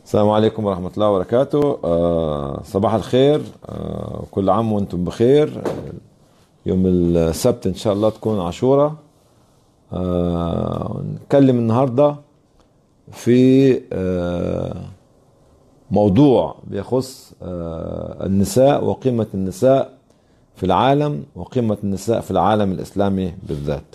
السلام عليكم ورحمة الله وبركاته آه صباح الخير آه كل عام وانتم بخير يوم السبت ان شاء الله تكون عاشورة آه نتكلم النهاردة في آه موضوع بيخص آه النساء وقيمة النساء في العالم وقيمة النساء في العالم الإسلامي بالذات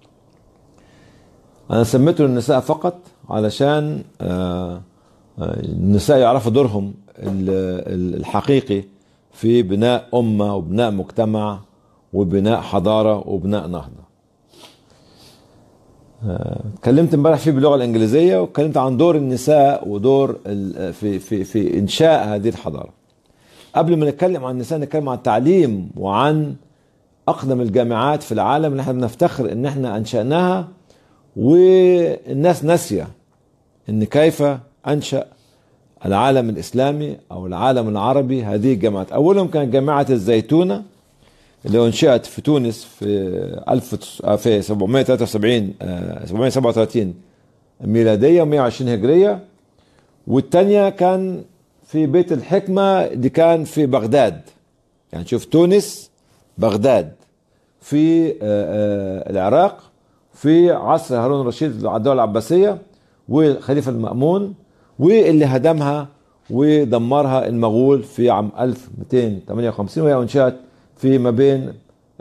أنا سميته النساء فقط علشان آه النساء يعرفوا دورهم الحقيقي في بناء أمة وبناء مجتمع وبناء حضارة وبناء نهضة اتكلمت امبارح فيه باللغة الإنجليزية واتكلمت عن دور النساء ودور في في في إنشاء هذه الحضارة قبل ما نتكلم عن النساء نتكلم عن التعليم وعن أقدم الجامعات في العالم اللي احنا بنفتخر إن احنا أنشأناها والناس ناسية إن كيف أنشأ العالم الإسلامي أو العالم العربي هذه الجامعات أولهم كانت جامعة الزيتونة اللي أنشئت في تونس في 1000 في 773 737 ميلادية و120 هجرية والثانية كان في بيت الحكمة دي كان في بغداد يعني شوف تونس بغداد في العراق في عصر هارون الرشيد على الدولة العباسية والخليفة المأمون واللي هدمها ودمرها المغول في عام 1258 وهي انشأت في ما بين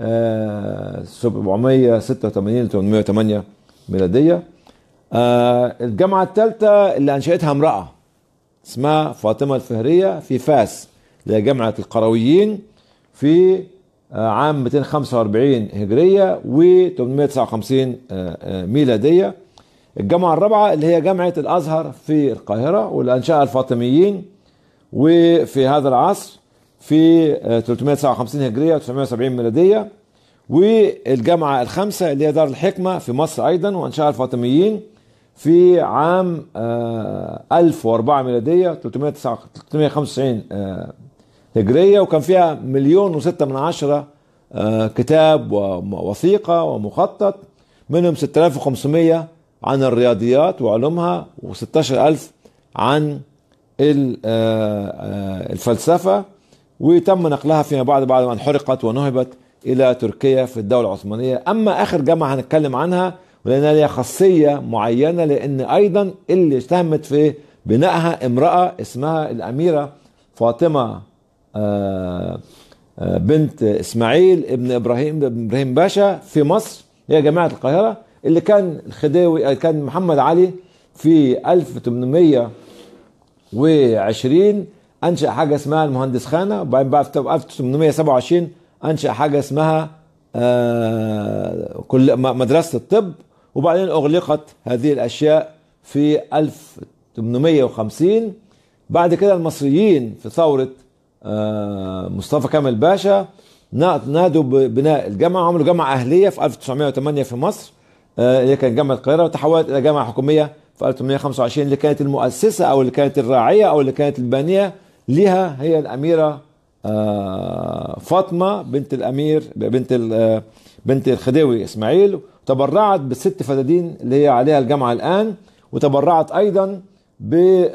786 ل 808 ميلادية الجامعة الثالثة اللي أنشأتها امرأة اسمها فاطمة الفهرية في فاس اللي هي جامعة القرويين في عام 245 هجرية و 859 ميلادية الجامعة الرابعة اللي هي جامعة الأزهر في القاهرة واللي أنشأها الفاطميين وفي هذا العصر في 359 هجرية و 970 ميلادية والجامعة الخامسة اللي هي دار الحكمة في مصر أيضا وأنشأها الفاطميين في عام 1004 ميلادية 395 هجرية وكان فيها مليون وستة من عشرة كتاب ووثيقة ومخطط منهم 6500 عن الرياضيات وعلومها و16 ألف عن الفلسفة وتم نقلها فيما بعد بعد ما انحرقت ونهبت إلى تركيا في الدولة العثمانية أما آخر جامعة هنتكلم عنها ولأنها لها خاصية معينة لأن أيضا اللي اشتهمت في بنائها امرأة اسمها الأميرة فاطمة بنت إسماعيل ابن إبراهيم ابن إبراهيم باشا في مصر هي جامعة القاهرة اللي كان الخديوي كان محمد علي في 1820 انشا حاجه اسمها المهندس خانه وبعدين بقى في 1827 انشا حاجه اسمها آه كل مدرسه الطب وبعدين اغلقت هذه الاشياء في 1850 بعد كده المصريين في ثوره آه مصطفى كامل باشا نادوا ببناء الجامعه عملوا جامعه اهليه في 1908 في مصر اللي كانت جامعه القاهره وتحولت الى جامعه حكوميه في 1825 اللي كانت المؤسسه او اللي كانت الراعيه او اللي كانت البانيه لها هي الاميره فاطمه بنت الامير بنت بنت الخديوي اسماعيل تبرعت بالست فدادين اللي هي عليها الجامعه الان وتبرعت ايضا ب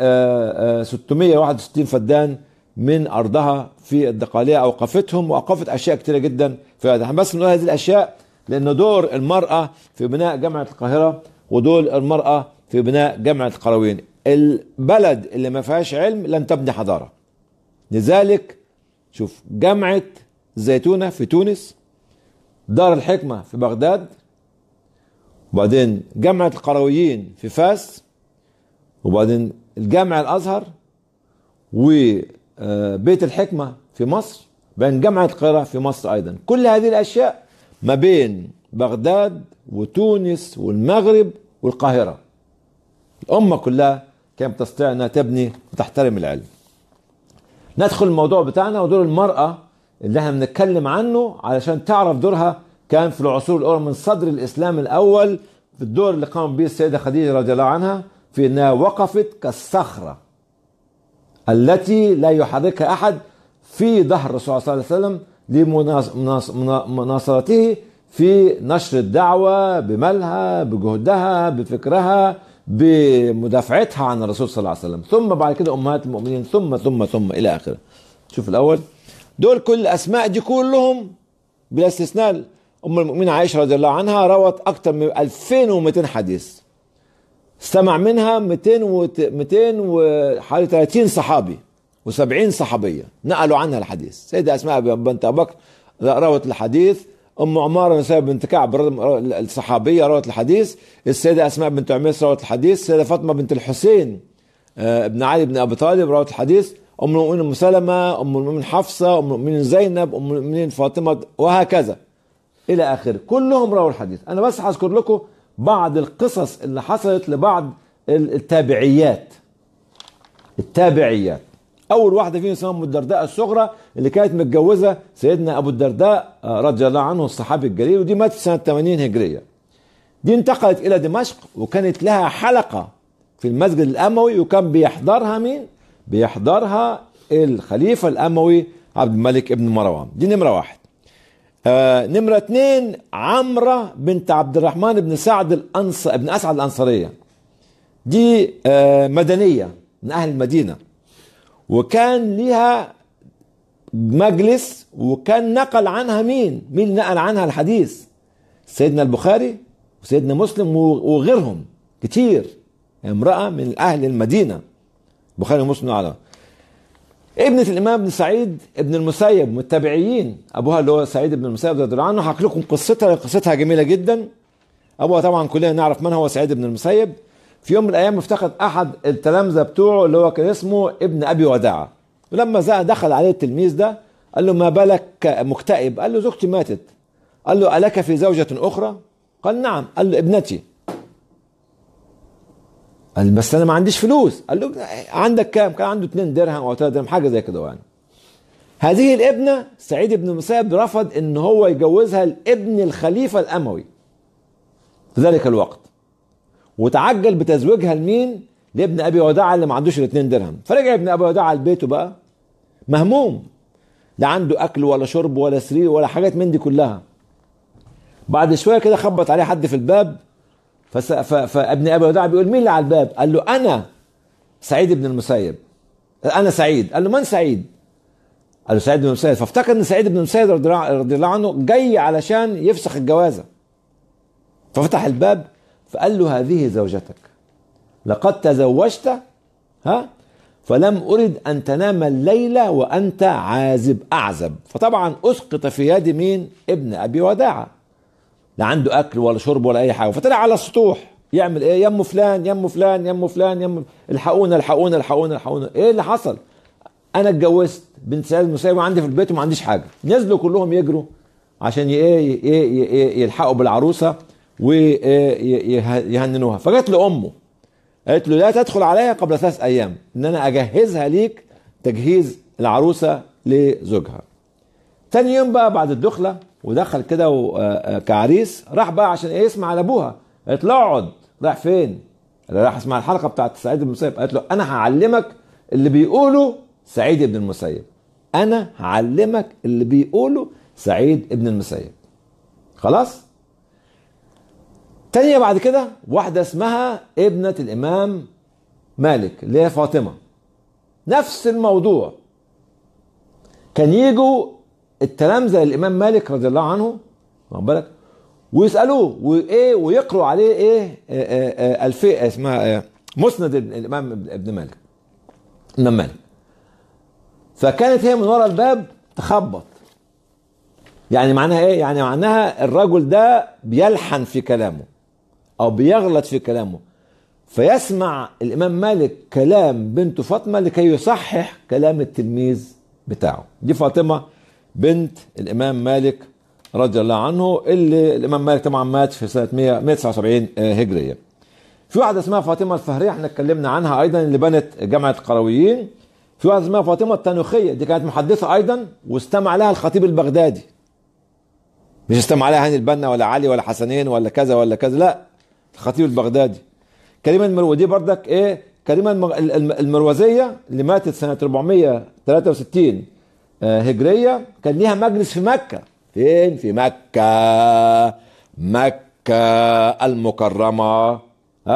661 فدان من ارضها في الدقاليه اوقفتهم واوقفت اشياء كثيره جدا في هذا بس نقول هذه الاشياء لأن دور المرأة في بناء جامعة القاهرة ودور المرأة في بناء جامعة القرويين البلد اللي ما فيهاش علم لن تبني حضارة لذلك شوف جامعة الزيتونة في تونس دار الحكمة في بغداد وبعدين جامعة القرويين في فاس وبعدين الجامع الأزهر وبيت الحكمة في مصر بين جامعة القاهرة في مصر أيضا كل هذه الأشياء ما بين بغداد وتونس والمغرب والقاهرة الأمة كلها كانت تستطيع أنها تبني وتحترم العلم ندخل الموضوع بتاعنا ودور المرأة اللي احنا بنتكلم عنه علشان تعرف دورها كان في العصور الأولى من صدر الإسلام الأول في الدور اللي قامت به السيدة خديجة رضي الله عنها في أنها وقفت كالصخرة التي لا يحركها أحد في ظهر الرسول صلى الله عليه وسلم لمناصرته في نشر الدعوة بمالها بجهدها بفكرها بمدافعتها عن الرسول صلى الله عليه وسلم ثم بعد كده امهات المؤمنين ثم ثم ثم الى اخره شوف الاول دول كل الاسماء دي كلهم بلا استثناء ام المؤمنين عائشه رضي الله عنها روت اكثر من 2200 حديث استمع منها 200 و 200 وحوالي 30 صحابي و70 صحابيه نقلوا عنها الحديث سيده اسماء بنت ابي بكر روت الحديث ام عماره نساء بنت كعب الصحابيه روت الحديث السيده اسماء بنت عميس روت الحديث السيده فاطمه بنت الحسين ابن علي بن ابي طالب روت الحديث ام المؤمنين ام سلمه ام المؤمنين حفصه ام المؤمنين زينب ام المؤمنين فاطمه وهكذا الى اخره كلهم رووا الحديث انا بس هذكر لكم بعض القصص اللي حصلت لبعض التابعيات التابعيات اول واحده فيهم اسمها ام الدرداء الصغرى اللي كانت متجوزه سيدنا ابو الدرداء رضي الله عنه الصحابي الجليل ودي ماتت سنه 80 هجريه دي انتقلت الى دمشق وكانت لها حلقه في المسجد الاموي وكان بيحضرها مين بيحضرها الخليفه الاموي عبد الملك ابن مروان دي نمره واحد آه نمرة اثنين عمرة بنت عبد الرحمن بن سعد الأنص ابن أسعد الأنصارية دي آه مدنية من أهل المدينة وكان لها مجلس وكان نقل عنها مين مين نقل عنها الحديث سيدنا البخاري وسيدنا مسلم وغيرهم كتير امرأة من أهل المدينة البخاري ومسلم على ابنة الإمام ابن سعيد ابن المسيب من التابعيين أبوها اللي هو سعيد بن المسيب رضي الله عنه هحكي لكم قصتها قصتها جميلة جدا أبوها طبعا كلنا نعرف من هو سعيد بن المسيب في يوم من الأيام افتقد أحد التلامذة بتوعه اللي هو كان اسمه ابن أبي وداعة ولما دخل عليه التلميذ ده قال له ما بالك مكتئب قال له زوجتي ماتت قال له ألك في زوجة أخرى قال نعم قال له ابنتي قال بس انا ما عنديش فلوس قال له عندك كام كان عنده 2 درهم او 3 درهم حاجه زي كده يعني هذه الابنه سعيد بن المسيب رفض ان هو يجوزها لابن الخليفه الاموي في ذلك الوقت وتعجل بتزويجها لمين لابن ابي وداعه اللي ما عندوش الاثنين درهم فرجع ابن ابي وداعه لبيته بقى مهموم لا عنده اكل ولا شرب ولا سرير ولا حاجات من دي كلها بعد شويه كده خبط عليه حد في الباب فس... ف... فابن ابي وداع بيقول مين اللي على الباب؟ قال له انا سعيد بن المسيب انا سعيد قال له من سعيد؟ قال له سعيد بن المسيب فافتكر ان سعيد بن المسيب رضي الله عنه جاي علشان يفسخ الجوازه ففتح الباب فقال له هذه زوجتك لقد تزوجت ها فلم ارد ان تنام الليله وانت عازب اعزب فطبعا اسقط في يد مين؟ ابن ابي وداعه لا عنده اكل ولا شرب ولا اي حاجه فطلع على السطوح يعمل ايه يم فلان يم فلان يم فلان يم الحقونا الحقونا الحقونا الحقونا ايه اللي حصل انا اتجوزت بنت سعيد المسيب وعندي في البيت وما عنديش حاجه نزلوا كلهم يجروا عشان ايه يلحقوا بالعروسه ويهننوها فجت لامه قالت له لا تدخل عليها قبل ثلاث ايام ان انا اجهزها ليك تجهيز العروسه لزوجها تاني يوم بقى بعد الدخله ودخل كده كعريس راح بقى عشان ايه يسمع على ابوها قالت له اقعد راح فين؟ راح اسمع الحلقه بتاعت سعيد بن المسيب قالت له انا هعلمك اللي بيقوله سعيد بن المسيب انا هعلمك اللي بيقوله سعيد بن المسيب خلاص؟ تانية بعد كده واحدة اسمها ابنة الإمام مالك اللي هي فاطمة نفس الموضوع كان يجوا التلامذه للامام مالك رضي الله عنه واخد بالك ويسالوه وايه ويقروا عليه ايه الفئه اسمها مسند الامام ابن مالك الامام مالك فكانت هي من ورا الباب تخبط يعني معناها ايه يعني معناها الرجل ده بيلحن في كلامه او بيغلط في كلامه فيسمع الامام مالك كلام بنته فاطمه لكي يصحح كلام التلميذ بتاعه دي فاطمه بنت الامام مالك رضي الله عنه اللي الامام مالك طبعا مات في سنه 100 179 هجريه. في واحده اسمها فاطمه الفهريه احنا اتكلمنا عنها ايضا اللي بنت جامعه القرويين. في واحده اسمها فاطمه التنوخيه دي كانت محدثه ايضا واستمع لها الخطيب البغدادي. مش استمع لها هاني البنا ولا علي ولا حسنين ولا كذا ولا كذا لا الخطيب البغدادي. كريمه المروزيه بردك ايه كريمه المروزيه اللي ماتت سنه 463 هجريه كان ليها مجلس في مكه فين في مكه مكه المكرمه ها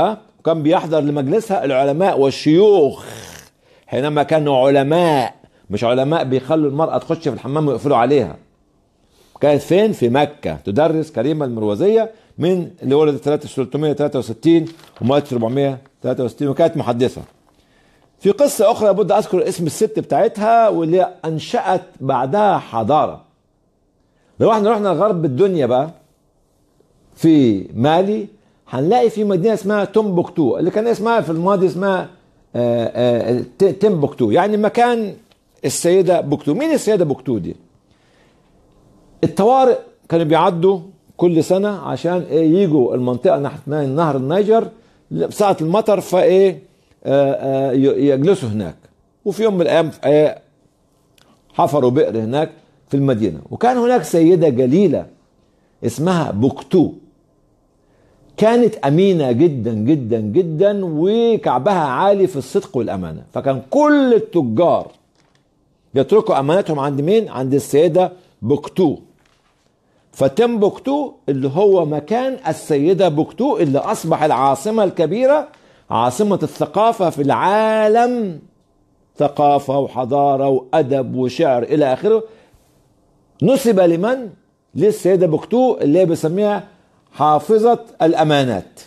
وكان بيحضر لمجلسها العلماء والشيوخ حينما كانوا علماء مش علماء بيخلوا المرأة تخش في الحمام ويقفلوا عليها كانت فين في مكة تدرس كريمة المروزية من اللي ولدت 363 وماتت 463 وكانت محدثة في قصة أخرى لابد أذكر اسم الست بتاعتها واللي أنشأت بعدها حضارة لو احنا رحنا لغرب الدنيا بقى في مالي هنلاقي في مدينة اسمها تومبوكتو اللي كان اسمها في الماضي اسمها آه، آه، تيمبوكتو يعني مكان السيدة بوكتو مين السيدة بوكتو دي الطوارئ كانوا بيعدوا كل سنة عشان ايه يجوا المنطقة ناحية نهر النيجر ساعة المطر فايه آه، آه، ي- يجلسوا هناك وفي يوم من الايام آه، حفروا بئر هناك في المدينة وكان هناك سيدة جليلة اسمها بوكتو كانت أمينة جدا جدا جدا وكعبها عالي في الصدق والأمانة فكان كل التجار يتركوا أمانتهم عند مين؟ عند السيدة بوكتو فتمبكتو اللي هو مكان السيدة بوكتو اللي أصبح العاصمة الكبيرة عاصمة الثقافة في العالم ثقافة وحضارة وأدب وشعر إلى آخره نسب لمن؟ للسيدة بوكتو اللي هي بيسميها حافظة الأمانات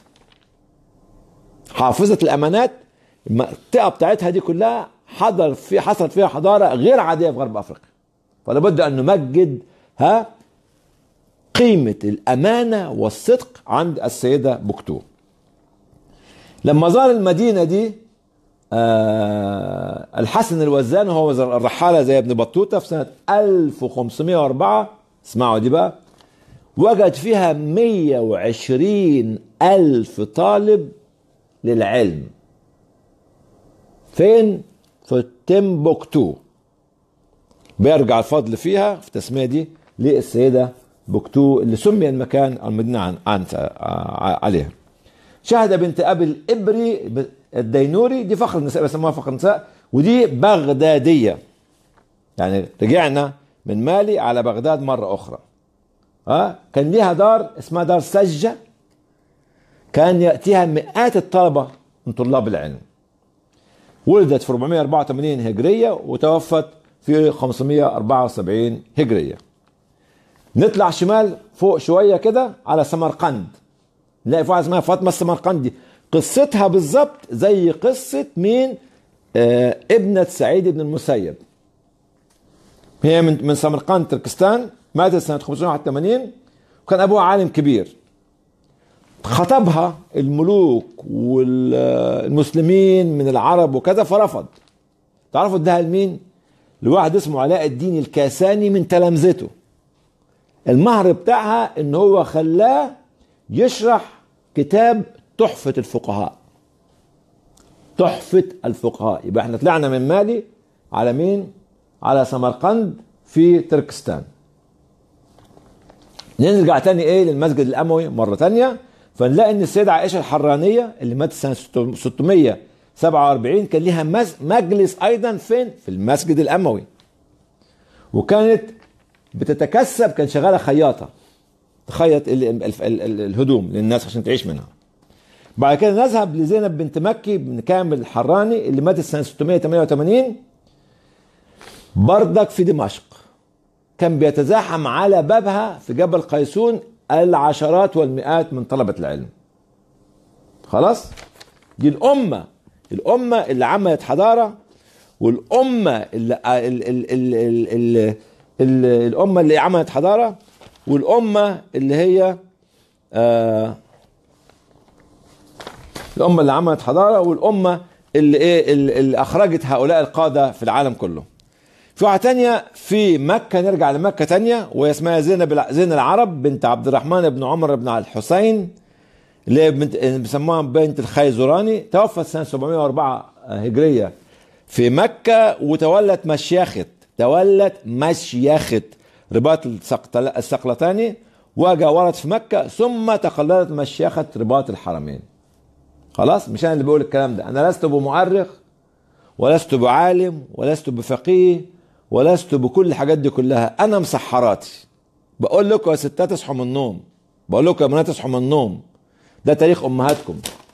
حافظة الأمانات المنطقة بتاعتها دي كلها حضر في حصلت فيها حضارة غير عادية في غرب أفريقيا فلا بد أن نمجد ها قيمة الأمانة والصدق عند السيدة بوكتو لما زار المدينة دي آه الحسن الوزان وهو الرحالة زي ابن بطوطة في سنة 1504 اسمعوا دي بقى وجد فيها 120 ألف طالب للعلم فين؟ في تيمبوكتو بيرجع الفضل فيها في التسمية دي للسيدة بوكتو اللي سمي المكان المدينة عن, عن عليها شهد بنت أبي الإبري الدينوري دي فخر النساء بيسموها فخر النساء ودي بغدادية يعني رجعنا من مالي على بغداد مرة أخرى ها كان ليها دار اسمها دار سجة كان يأتيها مئات الطلبة من طلاب العلم ولدت في 484 هجرية وتوفت في 574 هجرية نطلع شمال فوق شوية كده على سمرقند نلاقي في واحدة اسمها فاطمة السمرقندي قصتها بالظبط زي قصة مين آه ابنة سعيد بن المسيب هي من من سمرقند تركستان ماتت سنة 581 وكان أبوها عالم كبير خطبها الملوك والمسلمين من العرب وكذا فرفض تعرفوا اداها لمين؟ لواحد اسمه علاء الدين الكاساني من تلامذته المهر بتاعها ان هو خلاه يشرح كتاب تحفة الفقهاء تحفة الفقهاء يبقى احنا طلعنا من مالي على مين؟ على سمرقند في تركستان نرجع تاني ايه للمسجد الاموي مره تانية فنلاقي ان السيده عائشه الحرانيه اللي ماتت سنه 647 كان ليها مجلس ايضا فين؟ في المسجد الاموي وكانت بتتكسب كان شغاله خياطه تخيط ال ال ال ال الهدوم للناس عشان تعيش منها بعد كده نذهب لزينب بنت مكي بن كامل الحراني اللي ماتت سنه 688 بردك في دمشق كان بيتزاحم على بابها في جبل قيسون العشرات والمئات من طلبة العلم خلاص دي الأمة الأمة اللي عملت حضارة والأمة اللي ال ال ال ال ال ال الأمة اللي عملت حضارة والأمة اللي هي آه الأمة اللي عملت حضارة والأمة اللي إيه اللي, اللي أخرجت هؤلاء القادة في العالم كله في واحدة تانية في مكة نرجع لمكة تانية وهي اسمها زينب زين العرب بنت عبد الرحمن بن عمر بن الحسين اللي هي بنت بيسموها بنت الخيزراني توفت سنة 704 هجرية في مكة وتولت مشيخة تولت مشيخة رباط السقلتاني وجاورت في مكة ثم تقلدت مشيخة رباط الحرمين خلاص مش انا اللي بقول الكلام ده انا لست بمؤرخ ولست بعالم ولست بفقيه ولست بكل الحاجات دي كلها انا مسحراتي بقول لكم يا ستات اصحوا من النوم بقول لكم يا بنات اصحوا من النوم ده تاريخ امهاتكم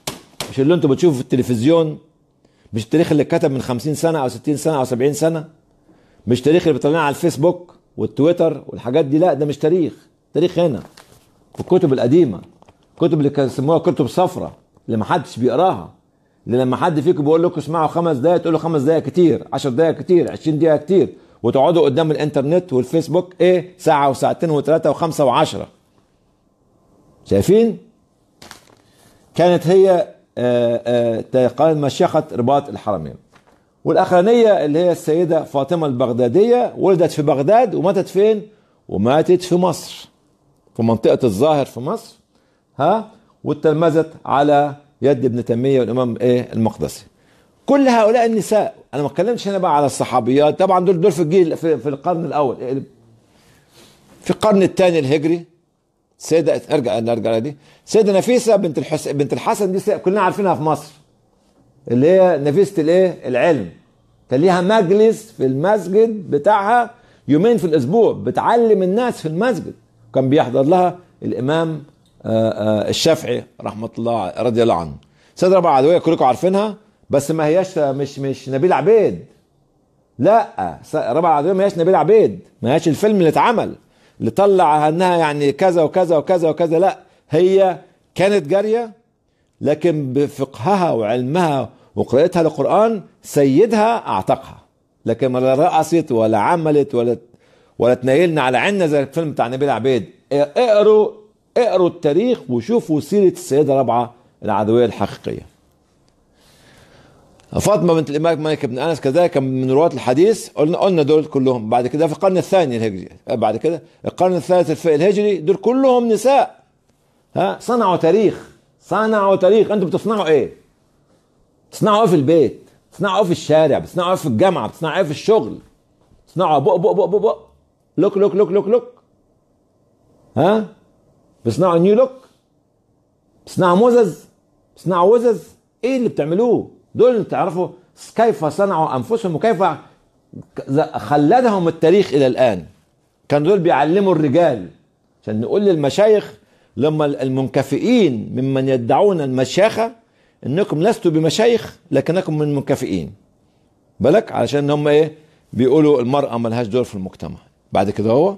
مش اللي انتوا بتشوفوا في التلفزيون مش التاريخ اللي اتكتب من 50 سنه او 60 سنه او 70 سنه مش تاريخ اللي بيطلعنا على الفيسبوك والتويتر والحاجات دي لا ده مش تاريخ تاريخ هنا في الكتب القديمه الكتب اللي كانوا يسموها كتب صفراء اللي ما حدش بيقراها اللي لما حد فيكم بيقول لكم اسمعوا خمس دقايق تقول له خمس دقايق كتير 10 دقايق كتير 20 دقيقه كتير وتقعدوا قدام الانترنت والفيسبوك ايه ساعه وساعتين وثلاثه وخمسه وعشره شايفين كانت هي آه، آه، قال مشيخة رباط الحرمين والأخرانية اللي هي السيدة فاطمة البغدادية ولدت في بغداد وماتت فين وماتت في مصر في منطقة الظاهر في مصر ها وتلمذت على يد ابن تيمية والإمام إيه المقدسي كل هؤلاء النساء أنا ما اتكلمش هنا بقى على الصحابيات طبعا دول دول في الجيل في, في القرن الأول في القرن الثاني الهجري سيدة ارجع نرجع دي سيدة نفيسة بنت الحس... بنت الحسن دي سيدة كلنا عارفينها في مصر اللي هي نفيسة الايه العلم كان ليها مجلس في المسجد بتاعها يومين في الاسبوع بتعلم الناس في المسجد كان بيحضر لها الامام آآ آآ الشافعي رحمه الله رضي الله عنه سيدة ربيعة عدوية كلكم عارفينها بس ما هياش مش مش نبيل عبيد لا ربيعة عدوية ما هياش نبيل عبيد ما هياش الفيلم اللي اتعمل اللي طلع انها يعني كذا وكذا وكذا وكذا لا هي كانت جاريه لكن بفقهها وعلمها وقراءتها للقران سيدها اعتقها لكن ولا رقصت ولا عملت ولا ولا تنيلنا على عنا زي الفيلم بتاع نبيل عبيد اقروا اقروا التاريخ وشوفوا سيره السيده رابعه العدويه الحقيقيه فاطمه بنت الامام مالك بن انس كذلك من رواه الحديث قلنا قلنا دول كلهم بعد كده في القرن الثاني الهجري بعد كده القرن الثالث الهجري دول كلهم نساء ها صنعوا تاريخ صنعوا تاريخ انتوا بتصنعوا ايه؟ بتصنعوا ايه في البيت؟ بتصنعوا ايه في الشارع؟ بتصنعوا ايه في الجامعه؟ بتصنعوا ايه في الشغل؟ بتصنعوا بق بق بق بق بق لوك لوك لوك لوك لوك ها؟ بتصنعوا نيو لوك؟ بتصنعوا موزز؟ بتصنعوا وزز؟ ايه اللي بتعملوه؟ دول اللي تعرفوا كيف صنعوا انفسهم وكيف خلدهم التاريخ الى الان كانوا دول بيعلموا الرجال عشان نقول للمشايخ لما المنكفئين ممن يدعون المشيخه انكم لستوا بمشايخ لكنكم من منكفئين بالك علشان هم ايه بيقولوا المرأة ملهاش دور في المجتمع بعد كده هو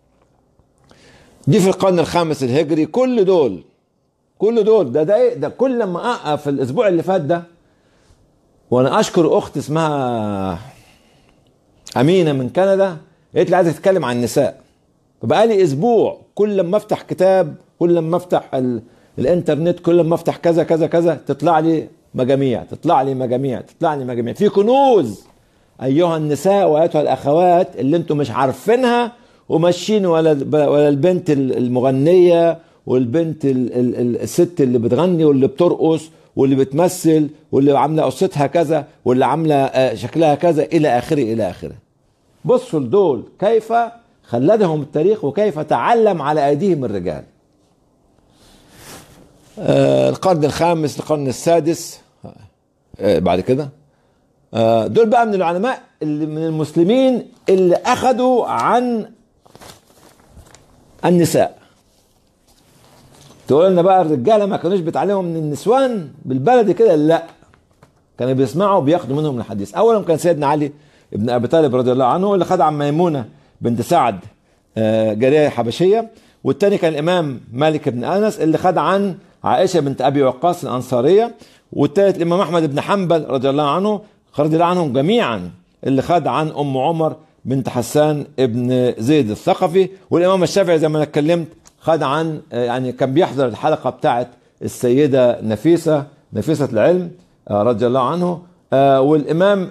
دي في القرن الخامس الهجري كل دول كل دول ده ده ايه ده كل لما اقف في الاسبوع اللي فات ده وانا اشكر اخت اسمها امينه من كندا قالت لي عايزه تتكلم عن النساء فبقى لي اسبوع كل لما افتح كتاب كل لما افتح ال... الانترنت كل لما افتح كذا كذا كذا تطلع لي مجاميع تطلع لي مجاميع تطلع لي مجاميع في كنوز ايها النساء وايتها الاخوات اللي انتم مش عارفينها وماشيين ولا ولا البنت المغنيه والبنت ال... ال... الست اللي بتغني واللي بترقص واللي بتمثل واللي عامله قصتها كذا واللي عامله شكلها كذا الى اخره الى اخره بصوا لدول كيف خلدهم التاريخ وكيف تعلم على ايديهم الرجال آه القرن الخامس القرن السادس آه بعد كده آه دول بقى من العلماء اللي من المسلمين اللي اخذوا عن النساء تقول لنا بقى الرجاله ما كانوش بيتعلموا من النسوان بالبلدي كده لا كانوا بيسمعوا وبياخدوا منهم الحديث اولا كان سيدنا علي ابن ابي طالب رضي الله عنه اللي خد عن ميمونه بنت سعد جاريه حبشيه والثاني كان الامام مالك بن انس اللي خد عن عائشه بنت ابي وقاص الانصاريه والثالث الامام احمد بن حنبل رضي الله عنه رضي الله عنهم جميعا اللي خد عن ام عمر بنت حسان ابن زيد الثقفي والامام الشافعي زي ما انا اتكلمت خد عن يعني كان بيحضر الحلقه بتاعت السيده نفيسه نفيسه العلم رضي الله عنه والامام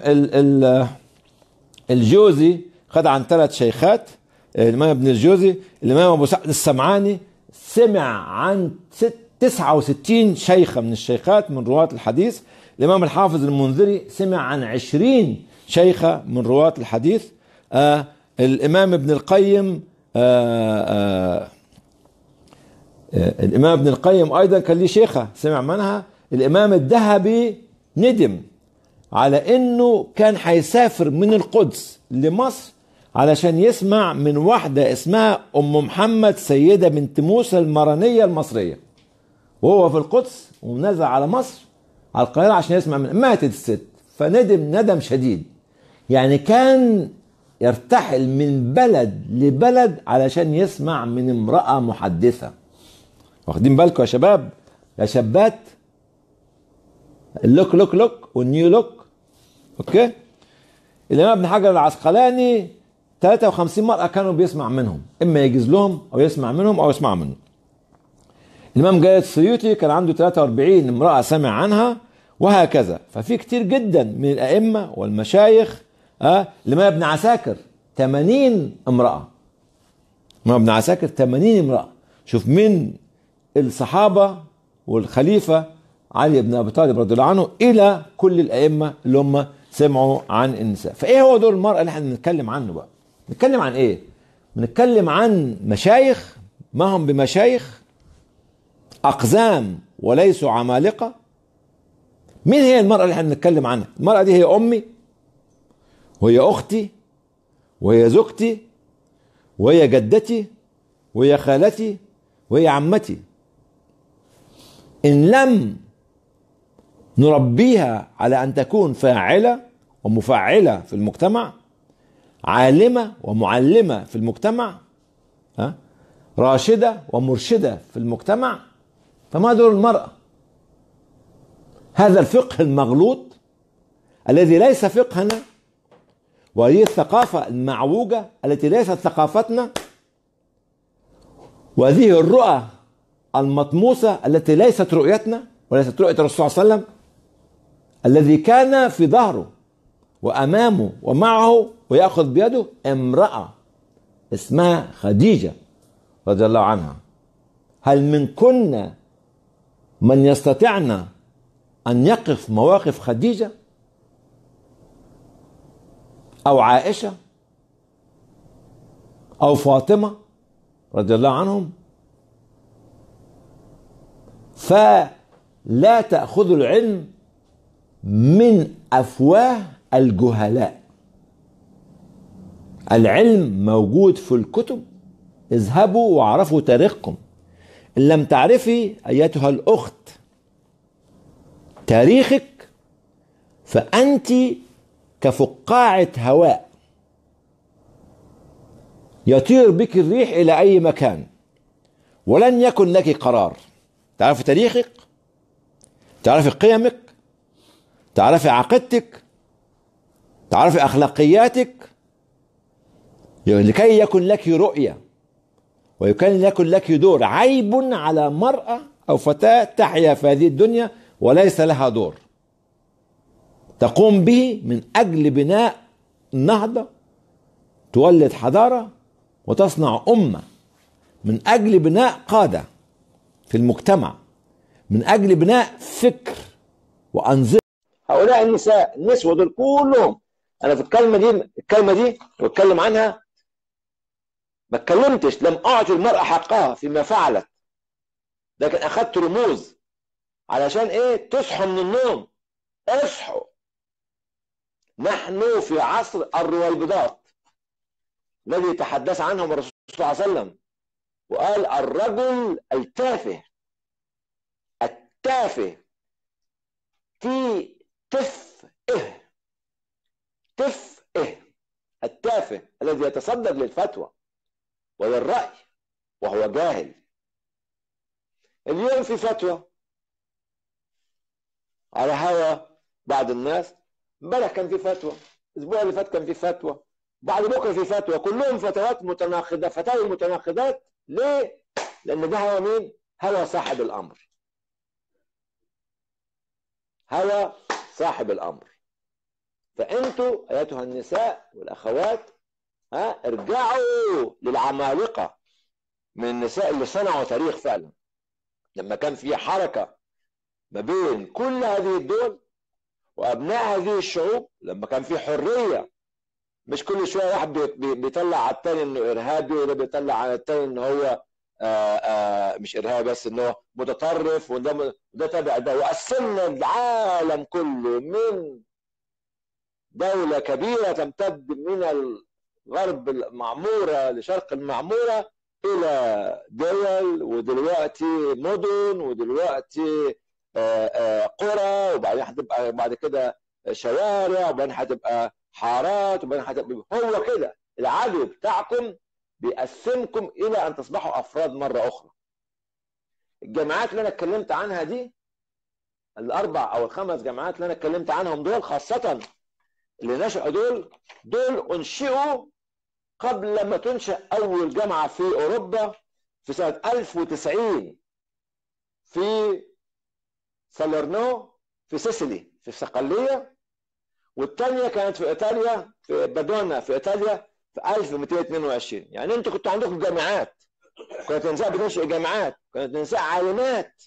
الجوزي خد عن ثلاث شيخات الامام ابن الجوزي الامام ابو سعد السمعاني سمع عن 69 شيخه من الشيخات من رواه الحديث الامام الحافظ المنذري سمع عن 20 شيخه من رواه الحديث آه الامام ابن القيم آه آه الامام ابن القيم ايضا كان ليه شيخه سمع منها الامام الذهبي ندم على انه كان هيسافر من القدس لمصر علشان يسمع من واحدة اسمها ام محمد سيدة بنت موسى المرنية المصرية وهو في القدس ونزل على مصر على القاهره عشان يسمع من ماتت الست فندم ندم شديد يعني كان يرتحل من بلد لبلد علشان يسمع من امراه محدثه واخدين بالكم يا شباب يا شابات اللوك لوك لوك والنيو لوك اوكي الامام ابن حجر العسقلاني 53 مرأة كانوا بيسمع منهم إما يجيز لهم أو يسمع منهم أو يسمع منهم الإمام جايد السيوطي كان عنده 43 امرأة سمع عنها وهكذا ففي كتير جدا من الأئمة والمشايخ أه الإمام ابن عساكر 80 امرأة الإمام ابن عساكر 80 امرأة شوف من الصحابة والخليفة علي بن أبي طالب رضي الله عنه إلى كل الأئمة اللي هم سمعوا عن النساء فإيه هو دور المرأة اللي احنا بنتكلم عنه بقى نتكلم عن ايه بنتكلم عن مشايخ ما هم بمشايخ اقزام وليسوا عمالقه مين هي المراه اللي احنا بنتكلم عنها المراه دي هي امي وهي اختي وهي زوجتي وهي جدتي وهي خالتي وهي عمتي ان لم نربيها على ان تكون فاعله ومفعله في المجتمع عالمة ومعلمة في المجتمع ها راشدة ومرشدة في المجتمع فما دور المرأة هذا الفقه المغلوط الذي ليس فقهنا وهي الثقافة المعوجة التي ليست ثقافتنا وهذه الرؤى المطموسة التي ليست رؤيتنا وليست رؤية الرسول صلى الله عليه وسلم الذي كان في ظهره وامامه ومعه وياخذ بيده امراه اسمها خديجه رضي الله عنها هل من كنا من يستطيعنا ان يقف مواقف خديجه او عائشه او فاطمه رضي الله عنهم فلا تاخذوا العلم من افواه الجهلاء العلم موجود في الكتب اذهبوا واعرفوا تاريخكم ان لم تعرفي ايتها الاخت تاريخك فانت كفقاعه هواء يطير بك الريح الى اي مكان ولن يكن لك قرار تعرفي تاريخك تعرفي قيمك تعرفي عقيدتك تعرفي اخلاقياتك لكي يكن لك رؤيه ويكن يكن لك دور عيب على مراه او فتاه تحيا في هذه الدنيا وليس لها دور تقوم به من اجل بناء نهضه تولد حضاره وتصنع امه من اجل بناء قاده في المجتمع من اجل بناء فكر وانظمه هؤلاء النساء النسوة دول كلهم انا في الكلمه دي الكلمه دي بتكلم عنها ما اتكلمتش لم اعطي المراه حقها فيما فعلت لكن اخذت رموز علشان ايه تصحوا من النوم اصحوا نحن في عصر الرويبضات الذي تحدث عنهم الرسول صلى الله عليه وسلم وقال الرجل التافه التافه في تف إه تف إه التافه الذي يتصدر للفتوى وللرأي وهو جاهل اليوم في فتوى على هوا بعض الناس امبارح كان في فتوى الاسبوع اللي فات كان في فتوى بعد بكره في فتوى كلهم فتوات متناقضه فتاوي متناقضات ليه؟ لان ده هو مين؟ هوى صاحب الامر هوى صاحب الامر فانتوا ايتها النساء والاخوات ها ارجعوا للعمالقه من النساء اللي صنعوا تاريخ فعلا لما كان في حركه ما بين كل هذه الدول وابناء هذه الشعوب لما كان في حريه مش كل شويه واحد بيطلع على الثاني انه ارهابي وده بيطلع على الثاني ان هو آآ آآ مش ارهابي بس انه متطرف وده ده تابع ده وقسمنا العالم كله من دولة كبيرة تمتد من الغرب المعمورة لشرق المعمورة إلى دول ودلوقتي مدن ودلوقتي قرى وبعدين هتبقى بعد كده شوارع وبعدين هتبقى حارات وبعدين هتبقى هو كده العدو بتاعكم بيقسمكم الى ان تصبحوا افراد مره اخرى الجامعات اللي انا اتكلمت عنها دي الاربع او الخمس جامعات اللي انا اتكلمت عنهم دول خاصه اللي نشأوا دول دول انشئوا قبل ما تنشأ اول جامعه في اوروبا في سنه 1090 في سالرنو في سيسيلي في الصقليه والثانيه كانت في ايطاليا في بادونا في ايطاليا في 1222 يعني انتوا كنتوا عندكم جامعات كانت النساء بتنشئ جامعات كانت النساء عالمات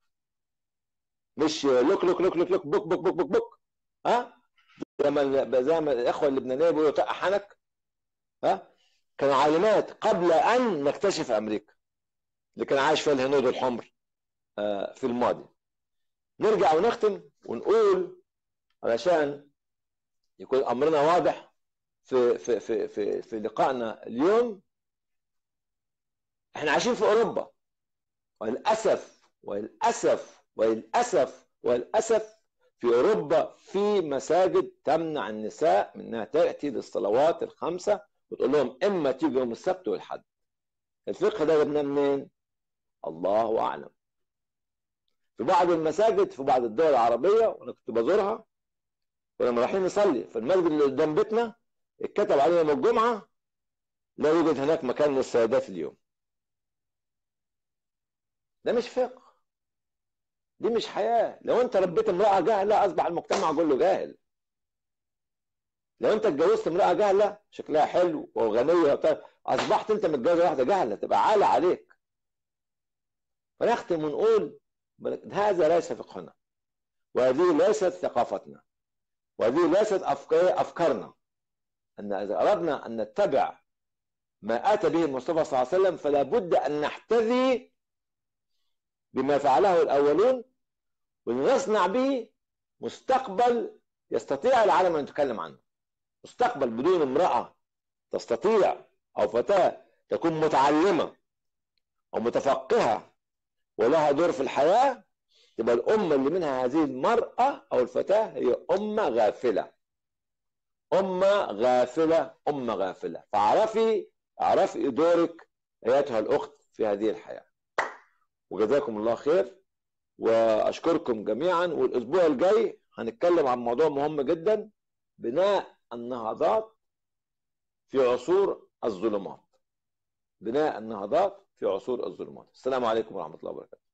مش لوك لوك لوك لوك لوك بوك بوك بوك بوك بوك ها زي ما زي ما الاخوه اللبنانيه بيقولوا طق حنك ها كانوا عالمات قبل ان نكتشف امريكا اللي كان عايش فيها الهنود الحمر في الماضي نرجع ونختم ونقول علشان يكون امرنا واضح في في في في في لقائنا اليوم احنا عايشين في اوروبا وللاسف وللاسف وللاسف وللاسف في اوروبا في مساجد تمنع النساء من انها تاتي للصلوات الخمسه وتقول لهم اما تيجي يوم السبت والحد الفقه ده جبناه منين؟ الله اعلم في بعض المساجد في بعض الدول العربيه وانا كنت بزورها ولما رايحين نصلي في المسجد اللي قدام بيتنا اتكتب عليه يوم الجمعه لا يوجد هناك مكان للسيدات اليوم ده مش فقه دي مش حياه لو انت ربيت امراه جاهله اصبح المجتمع كله جاهل لو انت اتجوزت امراه جاهله شكلها حلو وغنيه وطيب اصبحت انت متجوز واحده جاهله تبقى عالة عليك فنختم ونقول هذا ليس فقهنا وهذه ليست ثقافتنا وهذه ليست افكارنا ان اذا اردنا ان نتبع ما اتى به المصطفى صلى الله عليه وسلم فلا بد ان نحتذي بما فعله الاولون ولنصنع به مستقبل يستطيع العالم ان يتكلم عنه مستقبل بدون امراه تستطيع او فتاه تكون متعلمه او متفقهه ولها دور في الحياه تبقى الامه اللي منها هذه المراه او الفتاه هي امه غافله امه غافله امه غافله فاعرفي اعرفي دورك ايتها الاخت في هذه الحياه وجزاكم الله خير واشكركم جميعا والاسبوع الجاي هنتكلم عن موضوع مهم جدا بناء النهضات في عصور الظلمات بناء النهضات في عصور الظلمات السلام عليكم ورحمه الله وبركاته